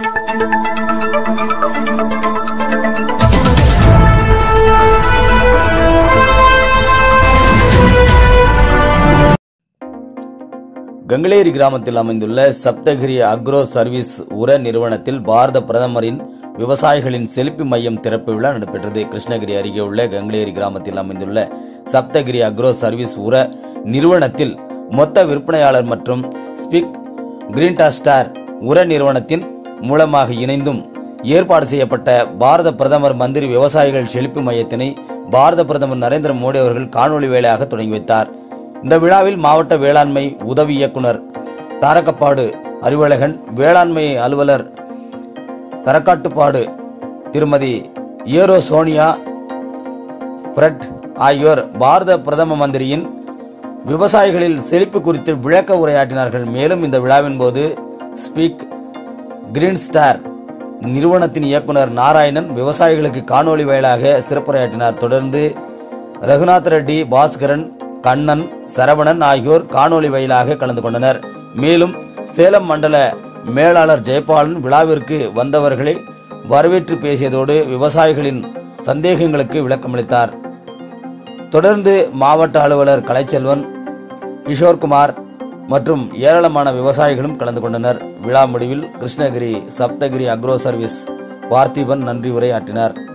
கங்களேரி கிராமத்தில் அமைந்துள்ள Saptagiri agro service உர நிறுவனத்தில் பாரத பிரதமரின் விவசாயிகளின் செழிப்பு மையம் திறப்பு விழா நடைபெற்றது கிருஷ்ணகிரி அருகே உள்ள கங்களேரி கிராமத்தில் அமைந்துள்ள சப்தகிரி அக்ரோ சர்வீஸ் உர நிறுவனத்தில் மொத்த விற்பனையாளர் மற்றும் ஸ்பிக் கிரீன்டா ஸ்டார் உர நிறுவனத்தின் மூலமாக இணைந்தும் ஏற்பாடு செய்யப்பட்ட பாரத பிரதமர் மந்திரி விவசாயிகள் செழிப்பு மையத்தினை பாரத பிரதமர் நரேந்திர மோடி அவர்கள் காணொலி வேலையாக தொடங்கி வைத்தார் இந்த விழாவில் மாவட்ட வேளாண்மை உதவி இயக்குனர் தாரகப்பாடு அறிவழகன் வேளாண்மை அலுவலர் தரக்காட்டுப்பாடு திருமதி ஏரோ சோனியா பிரெட் ஆகியோர் பாரத பிரதம மந்திரியின் விவசாயிகளில் செழிப்பு குறித்து விளக்க உரையாற்றினார்கள் மேலும் இந்த விழாவின் போது ஸ்பீக் கிரீன் ஸ்டார் நிறுவனத்தின் இயக்குனர் நாராயணன் விவசாயிகளுக்கு காணொலி வாயிலாக சிறப்புரையாற்றினார் தொடர்ந்து ரகுநாத் ரெட்டி பாஸ்கரன் கண்ணன் சரவணன் ஆகியோர் காணொலி வாயிலாக கலந்து கொண்டனர் மேலும் சேலம் மண்டல மேலாளர் ஜெயபாலன் விழாவிற்கு வந்தவர்களை வரவேற்று பேசியதோடு விவசாயிகளின் சந்தேகங்களுக்கு விளக்கமளித்தார் தொடர்ந்து மாவட்ட அலுவலர் கலைச்செல்வன் கிஷோர்குமார் மற்றும் ஏராளமான விவசாயிகளும் கலந்து கொண்டனர் விழா முடிவில் கிருஷ்ணகிரி சப்தகிரி அக்ரோ சர்வீஸ் பார்த்திபன் நன்றி உரையாற்றினார்